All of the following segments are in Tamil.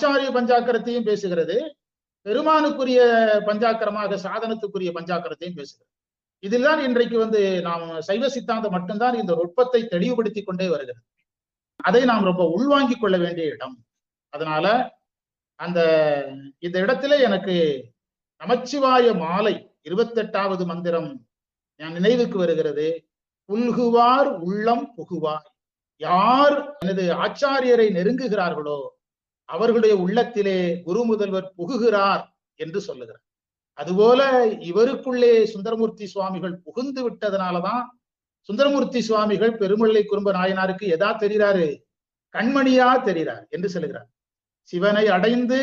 ஆச்சாரிய பஞ்சாக்கரத்தையும் பேசுகிறது பெருமானுக்குரிய பஞ்சாக்கரமாக சாதனத்துக்குரிய பஞ்சாக்கரத்தையும் பேசுகிறது இதில்தான் இன்றைக்கு வந்து நாம் சைவ சித்தாந்தம் மட்டும்தான் இந்த நுட்பத்தை தெளிவுபடுத்தி கொண்டே வருகிறது அதை நாம் ரொம்ப உள்வாங்கிக் கொள்ள வேண்டிய இடம் அதனால அந்த இந்த இடத்துல எனக்கு நமச்சிவாய மாலை இருபத்தெட்டாவது மந்திரம் என் நினைவுக்கு வருகிறது புல்குவார் உள்ளம் புகுவார் யார் எனது ஆச்சாரியரை நெருங்குகிறார்களோ அவர்களுடைய உள்ளத்திலே குரு முதல்வர் புகுகிறார் என்று சொல்லுகிறார் அதுபோல இவருக்குள்ளே சுந்தரமூர்த்தி சுவாமிகள் புகுந்து விட்டதனாலதான் சுந்தரமூர்த்தி சுவாமிகள் பெருமள்ளை குறும்ப நாயனாருக்கு எதா தெரிகிறாரு கண்மணியா தெரிகிறார் என்று சொல்லுகிறார் சிவனை அடைந்து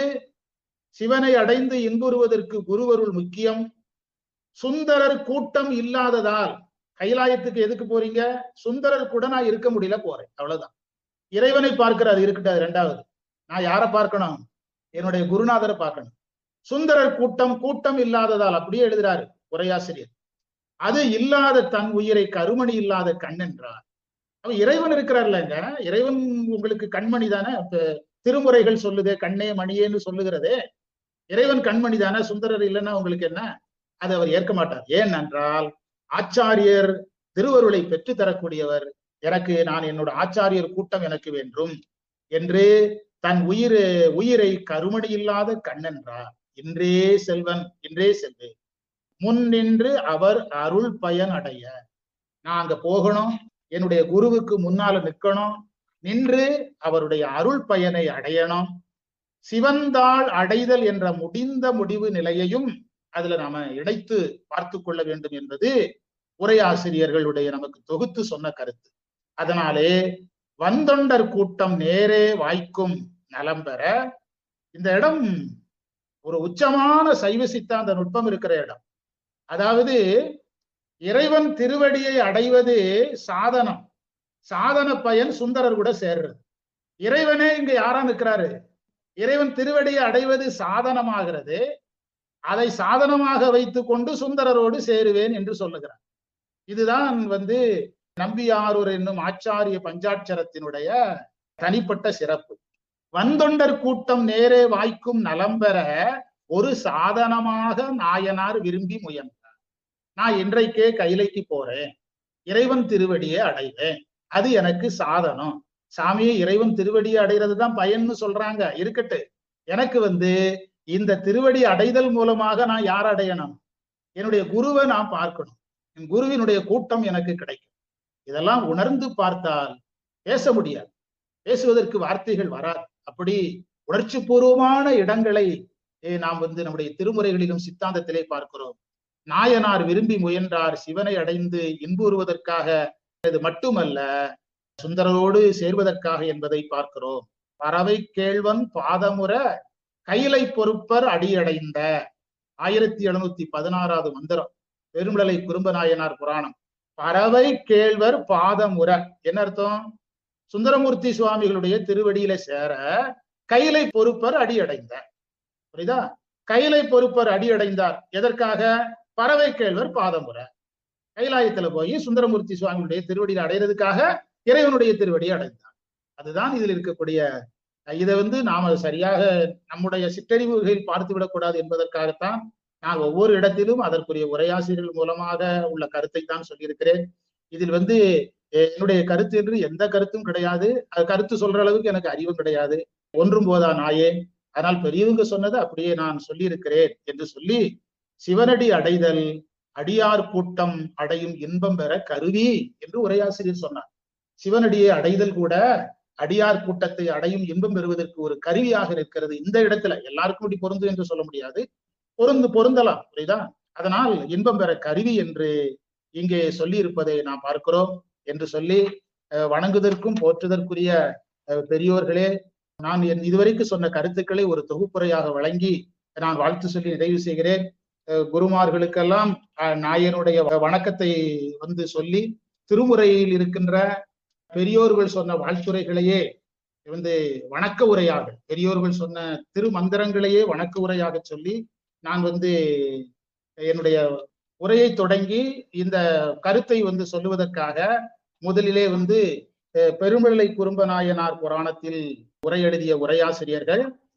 சிவனை அடைந்து இன்புறுவதற்கு குருவருள் முக்கியம் சுந்தரர் கூட்டம் இல்லாததால் கைலாயத்துக்கு எதுக்கு போறீங்க சுந்தரர் கூட நான் இருக்க முடியல போறேன் அவ்வளவுதான் இறைவனை பார்க்கிறார் இருக்கட்டும் ரெண்டாவது நான் யாரை பார்க்கணும் என்னுடைய குருநாதரை பார்க்கணும் சுந்தரர் கூட்டம் கூட்டம் இல்லாததால் அப்படியே எழுதுறாரு உரையாசிரியர் அது இல்லாத தன் உயிரை கருமணி இல்லாத கண் என்றார் அவ இறைவன் இருக்கிறார்லங்க இறைவன் உங்களுக்கு கண்மணி தானே திருமுறைகள் சொல்லுதே கண்ணே மணியேன்னு சொல்லுகிறதே இறைவன் கண்மணி தானே சுந்தரர் இல்லைன்னா உங்களுக்கு என்ன அதை அவர் ஏற்க மாட்டார் ஏன் என்றால் ஆச்சாரியர் திருவருளை பெற்று தரக்கூடியவர் எனக்கு நான் என்னோட ஆச்சாரியர் கூட்டம் எனக்கு வேண்டும் என்று தன் உயிர் உயிரை கருமணி இல்லாத கண்ணென்றார் இன்றே செல்வன் இன்றே செல்வேன் முன் நின்று அவர் அருள் பயன் அடைய நான் அங்க போகணும் என்னுடைய குருவுக்கு முன்னால நிற்கணும் நின்று அவருடைய அருள் பயனை அடையணும் சிவந்தாள் அடைதல் என்ற முடிந்த முடிவு நிலையையும் அதுல நாம இணைத்து பார்த்து கொள்ள வேண்டும் என்பது உரையாசிரியர்களுடைய நமக்கு தொகுத்து சொன்ன கருத்து அதனாலே வந்தொண்டர் கூட்டம் நேரே வாய்க்கும் நலம் பெற இந்த இடம் ஒரு உச்சமான சைவ சித்தாந்த நுட்பம் இருக்கிற இடம் அதாவது இறைவன் திருவடியை அடைவது சாதனம் சாதன பயன் சுந்தரர் கூட சேர்றது இறைவனே இங்க யாரா நிற்கிறாரு இறைவன் திருவடியை அடைவது சாதனமாகிறது அதை சாதனமாக வைத்துக் கொண்டு சுந்தரரோடு சேருவேன் என்று சொல்லுகிறார் இதுதான் வந்து நம்பியாரூர் என்னும் ஆச்சாரிய பஞ்சாட்சரத்தினுடைய தனிப்பட்ட சிறப்பு வந்தொண்டர் கூட்டம் நேரே வாய்க்கும் நலம் பெற ஒரு சாதனமாக நாயனார் விரும்பி முயன்றார் நான் இன்றைக்கே கைலைக்கு போறேன் இறைவன் திருவடியை அடைவேன் அது எனக்கு சாதனம் சாமியை இறைவன் திருவடியை அடைகிறது தான் பயன்னு சொல்றாங்க இருக்கட்டு எனக்கு வந்து இந்த திருவடி அடைதல் மூலமாக நான் யார் அடையணும் என்னுடைய குருவை நான் பார்க்கணும் என் குருவினுடைய கூட்டம் எனக்கு கிடைக்கும் இதெல்லாம் உணர்ந்து பார்த்தால் பேச முடியாது பேசுவதற்கு வார்த்தைகள் வராது அப்படி உணர்ச்சி பூர்வமான இடங்களை நாம் வந்து நம்முடைய திருமுறைகளிலும் சித்தாந்தத்திலே பார்க்கிறோம் நாயனார் விரும்பி முயன்றார் சிவனை அடைந்து இன்புறுவதற்காக இது மட்டுமல்ல சுந்தரரோடு சேர்வதற்காக என்பதை பார்க்கிறோம் பறவை கேழ்வன் பாதமுற கைலை பொறுப்பர் அடியடைந்த ஆயிரத்தி எழுநூத்தி பதினாறாவது மந்திரம் பெருமலை குறும்பநாயனார் புராணம் பறவை கேழ்வர் பாதமுற என்ன அர்த்தம் சுந்தரமூர்த்தி சுவாமிகளுடைய திருவடியில சேர கைலை பொறுப்பர் அடியடைந்த புரியுதா கைலை பொறுப்பர் அடியடைந்தார் எதற்காக பறவை கேழ்வர் பாதமுற கைலாயத்துல போய் சுந்தரமூர்த்தி சுவாமிகளுடைய திருவடியில அடைகிறதுக்காக இறைவனுடைய திருவடியை அடைந்தார் அதுதான் இதில் இருக்கக்கூடிய இதை வந்து நாம சரியாக நம்முடைய சிற்றறிவுகளில் பார்த்து விடக்கூடாது என்பதற்காகத்தான் நான் ஒவ்வொரு இடத்திலும் அதற்குரிய உரையாசிரியர்கள் மூலமாக உள்ள கருத்தை தான் சொல்லியிருக்கிறேன் இதில் வந்து என்னுடைய கருத்து என்று எந்த கருத்தும் கிடையாது அது கருத்து சொல்ற அளவுக்கு எனக்கு அறிவும் கிடையாது ஒன்றும் போதா நாயே ஆனால் பெரியவங்க சொன்னதை அப்படியே நான் சொல்லியிருக்கிறேன் என்று சொல்லி சிவனடி அடைதல் அடியார் கூட்டம் அடையும் இன்பம் பெற கருவி என்று உரையாசிரியர் சொன்னார் சிவனடியை அடைதல் கூட அடியார் கூட்டத்தை அடையும் இன்பம் பெறுவதற்கு ஒரு கருவியாக இருக்கிறது இந்த இடத்துல எல்லாருக்கும் இப்படி பொருந்தும் என்று சொல்ல முடியாது பொருந்து பொருந்தலாம் புரியுதா அதனால் இன்பம் பெற கருவி என்று இங்கே சொல்லி இருப்பதை நாம் பார்க்கிறோம் என்று சொல்லி வணங்குதற்கும் போற்றுதற்குரிய பெரியோர்களே நான் என் இதுவரைக்கும் சொன்ன கருத்துக்களை ஒரு தொகுப்புரையாக வழங்கி நான் வாழ்த்து சொல்லி நிறைவு செய்கிறேன் குருமார்களுக்கெல்லாம் நாயனுடைய வணக்கத்தை வந்து சொல்லி திருமுறையில் இருக்கின்ற பெரியோர்கள் சொன்ன வாழ்த்துறைகளையே வந்து வணக்க உரையாக பெரியோர்கள் சொன்ன திருமந்திரங்களையே வணக்க உரையாக சொல்லி நான் வந்து என்னுடைய உரையை தொடங்கி இந்த கருத்தை வந்து சொல்லுவதற்காக முதலிலே வந்து பெருமிழலை குறும்பநாயனார் புராணத்தில் உரை எழுதிய உரையாசிரியர்கள்